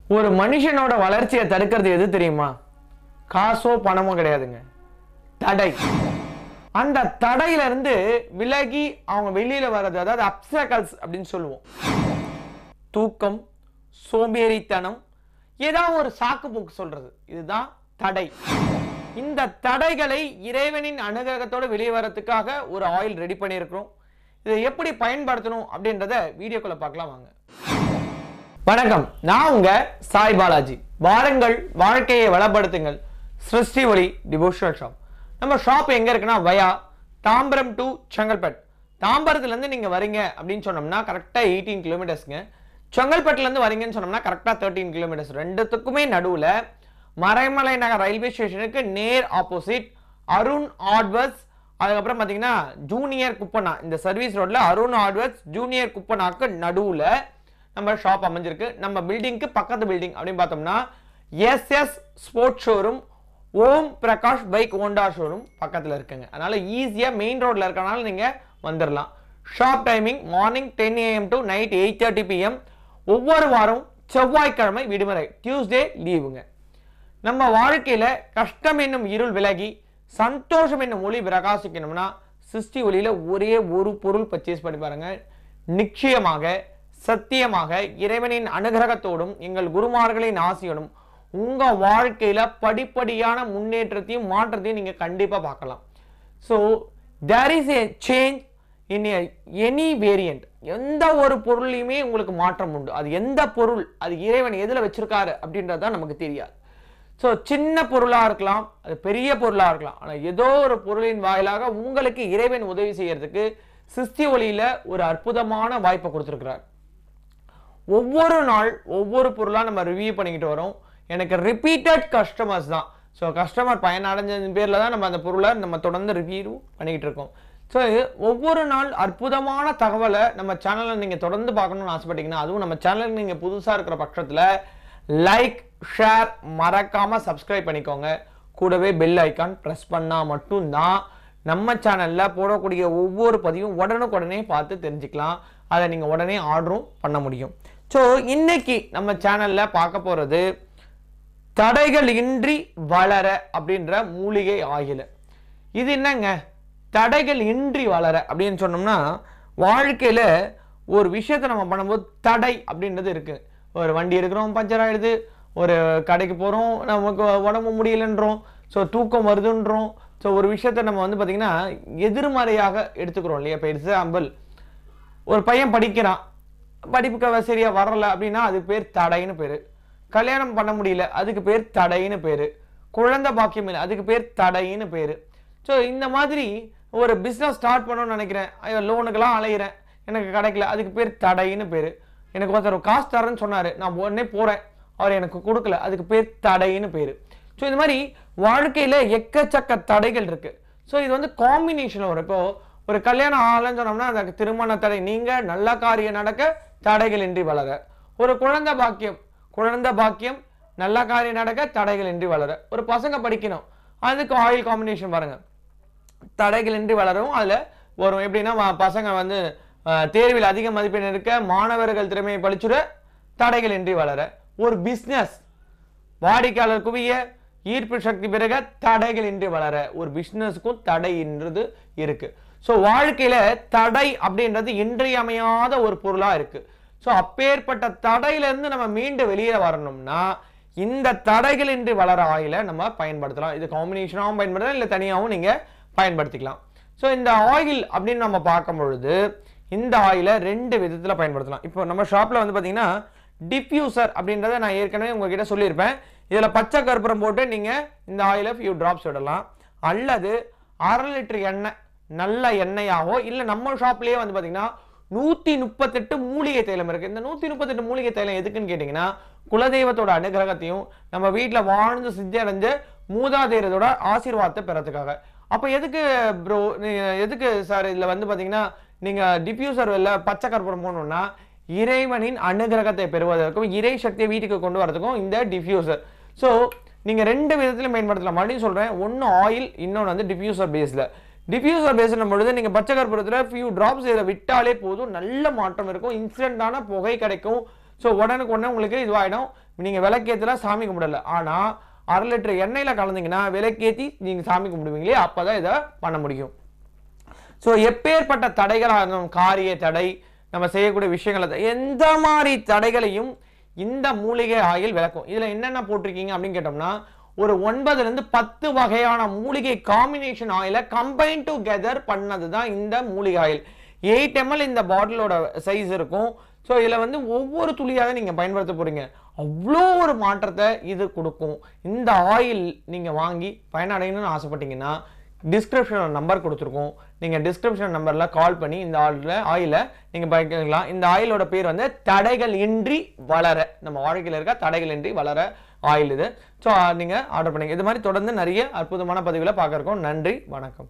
ஒரு மனுஷனோட வளர்ச்சியை தடுக்கிறது எது தெரியுமா காசோ பணமோ கிடையாதுங்க தடை அந்த தடையில இருந்து விலகி அவங்க வெளியில வர்றது அதாவது அப்சக்கல்ஸ் அப்படின்னு சொல்லுவோம் தூக்கம் சோம்பேறித்தனம் ஏதாவது ஒரு சாக்கு போக்கு சொல்றது இதுதான் தடை இந்த தடைகளை இறைவனின் அனுகிரகத்தோட வெளியே வரதுக்காக ஒரு ஆயில் ரெடி பண்ணியிருக்கிறோம் இதை எப்படி பயன்படுத்தணும் அப்படின்றத வீடியோக்குள்ள பார்க்கலாம் வாங்க வணக்கம் நான் உங்க சாய் பாலாஜி வாருங்கள் வாழ்க்கையை வளப்படுத்துங்கள் சிருஷ்டி ஒளி டிவோஷனல் ஷாப் நம்ம ஷாப் எங்க இருக்குன்னா வயா தாம்பரம் டு செங்கல்பட் தாம்பரத்துல இருந்து நீங்க வரீங்க அப்படின்னு சொன்னோம்னா கரெக்டா எயிட்டீன் கிலோமீட்டர்ஸ்ங்க செங்கல்பட்டுல இருந்து வரீங்கன்னு சொன்னோம்னா கரெக்டா தேர்ட்டீன் கிலோமீட்டர்ஸ் ரெண்டுத்துக்குமே நடுவுல மறைமலை நகர் ரயில்வே ஸ்டேஷனுக்கு நேர் ஆப்போசிட் அருண் ஆட்வர்ஸ் அதுக்கப்புறம் பார்த்தீங்கன்னா ஜூனியர் குப்பனா இந்த சர்வீஸ் ரோட்ல அருண் ஆட்வர்ஸ் ஜூனியர் குப்பனாக்கு நடுவுல நம்ம ஷாப் அமைஞ்சிருக்கு நம்ம பில்டிங்க்கு பக்கத்து பில்டிங் அப்படின்னு பார்த்தோம்னா SS sports showroom Om Prakash bike Honda showroom பக்கத்தில் இருக்குங்க அதனால ஈஸியாக மெயின் ரோட்ல இருக்கனால நீங்கள் வந்துடலாம் shop timing morning ten AM to night eight thirty PM ஒவ்வொரு வாரம் செவ்வாய்க்கிழமை விடுமுறை டியூஸ்டே லீவுங்க நம்ம வாழ்க்கையில கஷ்டம் என்னும் இருள் விலகி சந்தோஷம் என்னும் ஒளி பிரகாசிக்கணும்னா சிருஷ்டி ஒளியில ஒரே ஒரு பொருள் பர்ச்சேஸ் பண்ணி பாருங்க நிச்சயமாக சத்தியமாக இறைவனின் அனுகிரகத்தோடும் எங்கள் குருமார்களின் ஆசியோடும் உங்க வாழ்க்கையில படிப்படியான முன்னேற்றத்தையும் மாற்றத்தையும் நீங்க கண்டிப்பா பார்க்கலாம் so there is a change in any variant எந்த ஒரு பொருளையுமே உங்களுக்கு மாற்றம் உண்டு அது எந்த பொருள் அது இறைவன் எதில் வச்சிருக்காரு அப்படின்றது தான் நமக்கு தெரியாது ஸோ சின்ன பொருளாக இருக்கலாம் அது பெரிய பொருளாக இருக்கலாம் ஆனால் ஏதோ ஒரு பொருளின் வாயிலாக உங்களுக்கு இறைவன் உதவி செய்யறதுக்கு சிஸ்தி ஒளியில் ஒரு அற்புதமான வாய்ப்பை கொடுத்துருக்கிறார் ஒவ்வொரு நாள் ஒவ்வொரு பொருளாக நம்ம ரிவ்யூ பண்ணிக்கிட்டு வரோம் எனக்கு ரிப்பீட்டட் கஸ்டமர்ஸ் தான் ஸோ கஸ்டமர் பயனடைஞ்சது பேரில் தான் நம்ம அந்த பொருளை நம்ம தொடர்ந்து ரிவ்யூ பண்ணிக்கிட்டு இருக்கோம் ஸோ ஒவ்வொரு நாள் அற்புதமான தகவலை நம்ம சேனலில் நீங்கள் தொடர்ந்து பார்க்கணும்னு ஆசைப்பட்டீங்கன்னா அதுவும் நம்ம சேனலுக்கு நீங்கள் புதுசாக இருக்கிற பட்சத்தில் லைக் ஷேர் மறக்காமல் சப்ஸ்கிரைப் பண்ணிக்கோங்க கூடவே பெல் ஐக்கான் ப்ரெஸ் பண்ணால் மட்டும்தான் நம்ம சேனலில் போடக்கூடிய ஒவ்வொரு பதிவும் உடனுக்குடனே பார்த்து தெரிஞ்சுக்கலாம் அதை நீங்கள் உடனே ஆர்டரும் பண்ண முடியும் ஸோ இன்னைக்கு நம்ம சேனலில் பார்க்க போகிறது தடைகள் இன்றி வளர அப்படின்ற மூலிகை ஆயில் இது என்னங்க தடைகள் இன்றி வளர அப்படின்னு சொன்னோம்னா வாழ்க்கையில் ஒரு விஷயத்தை நம்ம பண்ணும்போது தடை அப்படின்றது இருக்கு ஒரு வண்டி எடுக்கிறோம் பஞ்சர் ஆயிடுது ஒரு கடைக்கு போகிறோம் நமக்கு உடம்பு முடியலன்றோம் ஸோ தூக்கம் வருதுன்றோம் ஸோ ஒரு விஷயத்தை நம்ம வந்து பார்த்திங்கன்னா எதிர்மறையாக எடுத்துக்கிறோம் இல்லையா இப்போ எக்ஸாம்பிள் ஒரு பையன் படிக்கிறான் படிப்புக்கு சரியா வரல அப்படின்னா அது பேர் தடைன்னு பேர் கல்யாணம் பண்ண முடியல அதுக்கு பேர் தடைன்னு பேர் குழந்தை பாக்கியம் இல்லை அதுக்கு பேர் தடைன்னு பேர் ஸோ இந்த மாதிரி ஒரு பிஸ்னஸ் ஸ்டார்ட் பண்ணணும்னு நினைக்கிறேன் ஐயோ லோனுக்கெல்லாம் அலையிறேன் எனக்கு கிடைக்கல அதுக்கு பேர் தடைன்னு பேர் எனக்கு ஒருத்தர் காசு தரேன்னு சொன்னார் நான் உடனே போகிறேன் அவர் எனக்கு கொடுக்கல அதுக்கு பேர் தடைன்னு பேர் ஸோ இந்த மாதிரி வாழ்க்கையில் எக்கச்சக்க தடைகள் இருக்குது ஸோ இது வந்து காம்பினேஷன் வரும் இப்போ ஒரு கல்யாணம் ஆகலைன்னு சொன்னோம்னா அதுக்கு திருமண தடை நீங்கள் நல்ல காரியம் நடக்க தடைகள் இன்றி வளர ஒரு குழந்தை பாக்கியம் குழந்தை பாக்கியம் நல்ல காரியம் நடக்க தடைகள் இன்றி வளர ஒரு பசங்க படிக்கணும் அதுக்கு ஆயில் காம்பினேஷன் பாருங்க தடைகள் இன்றி வளரும் அதில் வரும் எப்படின்னா வ- பசங்க வந்து அஹ், தேர்வில் அதிக மதிப்பெண் இருக்க மாணவர்கள் திறமையை பழிச்சுட தடைகள் இன்றி வளர ஒரு பிஸ்னஸ் வாடிக்கையாளர் குவிய ஈர்ப்பு சக்தி பிறக தடைகள் இன்றி வளர ஒரு பிஸ்னஸுக்கும் தடைன்றது இருக்கு ஸோ வாழ்க்கையில தடை அப்படின்றது இன்றியமையாத ஒரு பொருளா இருக்கு ஸோ அப்பேற்பட்ட தடையில இருந்து நம்ம மீண்டு வெளியே வரணும்னா இந்த தடைகள் இன்றி வளர ஆயில நம்ம பயன்படுத்தலாம் இது காம்பினேஷனாகவும் பயன்படுத்தலாம் இல்லை தனியாகவும் நீங்க பயன்படுத்திக்கலாம் ஸோ இந்த ஆயில் அப்படின்னு நம்ம பார்க்கும் பொழுது இந்த ஆயிலை ரெண்டு விதத்தில் பயன்படுத்தலாம் இப்போ நம்ம ஷாப்பில் வந்து பார்த்தீங்கன்னா டிஃப்யூசர் அப்படின்றத நான் ஏற்கனவே உங்ககிட்ட சொல்லியிருப்பேன் இதில் பச்சை கற்பூரம் போட்டு நீங்கள் இந்த ஆயிலை ஃபியூ ட்ராப்ஸ் விடலாம் அல்லது அரை லிட்டர் எண்ணெய் நல்ல எண்ணெயாகவோ இல்லை நம்ம ஷாப்லேயே வந்து பார்த்தீங்கன்னா நூற்றி முப்பத்தெட்டு மூலிகை தைலம் இருக்குது இந்த நூற்றி முப்பத்தெட்டு மூலிகை தைலம் எதுக்குன்னு கேட்டிங்கன்னா குலதெய்வத்தோட அனுகிரகத்தையும் நம்ம வீட்டில் வாழ்ந்து சித்தியடைஞ்ச மூதாதையரத்தோட ஆசீர்வாதத்தை பெறத்துக்காக அப்போ எதுக்கு ப்ரோ எதுக்கு சார் இதில் வந்து பார்த்தீங்கன்னா நீங்கள் டிஃப்யூசர் இல்லை பச்சை கற்பூரம் போடணும்னா இறைவனின் அனுகிரகத்தை பெறுவதற்கும் இறை சக்தியை வீட்டுக்கு கொண்டு வரதுக்கும் இந்த டிஃப்யூசர் ஸோ நீங்கள் ரெண்டு விதத்திலும் பயன்படுத்தலாம் மறுபடியும் சொல்கிறேன் ஒன்று ஆயில் இன்னொன்று வந்து டிஃப்யூசர் பேஸில் டிஃப்யூசர் பேசும் பொழுது நீங்கள் பச்சை கற்பூரத்தில் ஃபியூ ட்ராப்ஸ் இதில் விட்டாலே போதும் நல்ல மாற்றம் இருக்கும் இன்ஸ்டன்டான புகை கிடைக்கும் ஸோ உடனுக்கு உடனே உங்களுக்கு இதுவாகிடும் நீங்கள் விளக்கேத்துல சாமி கும்பிடல ஆனால் அரை லிட்டர் எண்ணெயில் கலந்தீங்கன்னா விளக்கேற்றி நீங்கள் சாமி கும்பிடுவீங்களே அப்போ தான் இதை பண்ண முடியும் ஸோ எப்பேற்பட்ட தடைகளாக இருந்தாலும் காரிய தடை நம்ம செய்யக்கூடிய விஷயங்கள் அது எந்த மாதிரி தடைகளையும் இந்த மூலிகை ஆயில் விளக்கும் இதில் என்னென்ன போட்டிருக்கீங்க அப்படின்னு கேட்டோம்னா ஒரு ஒன்பதுலேருந்து பத்து வகையான மூலிகை காம்பினேஷன் ஆயிலை கம்பைன் டுகெதர் பண்ணது தான் இந்த மூலிகை ஆயில் எயிட் எம்எல் இந்த பாட்டிலோட சைஸ் இருக்கும் ஸோ இதில் வந்து ஒவ்வொரு துளியாக நீங்கள் பயன்படுத்த போகிறீங்க அவ்வளோ ஒரு மாற்றத்தை இது கொடுக்கும் இந்த ஆயில் நீங்கள் வாங்கி பயனடையணும்னு ஆசைப்பட்டீங்கன்னா டிஸ்கிரிப்ஷன் நம்பர் கொடுத்துருக்கோம் நீங்கள் டிஸ்கிரிப்ஷன் நம்பரில் கால் பண்ணி இந்த ஆயிலில் ஆயிலை நீங்கள் பயக்கலாம் இந்த ஆயிலோட பேர் வந்து தடைகள் இன்றி வளர நம்ம வாழ்க்கையில் இருக்க தடைகள் இன்றி வளர ஆயில் இது ஸோ நீங்கள் ஆர்டர் பண்ணுங்க இது மாதிரி தொடர்ந்து நிறைய அற்புதமான பதிவுகளை பார்க்க இருக்கோம் நன்றி வணக்கம்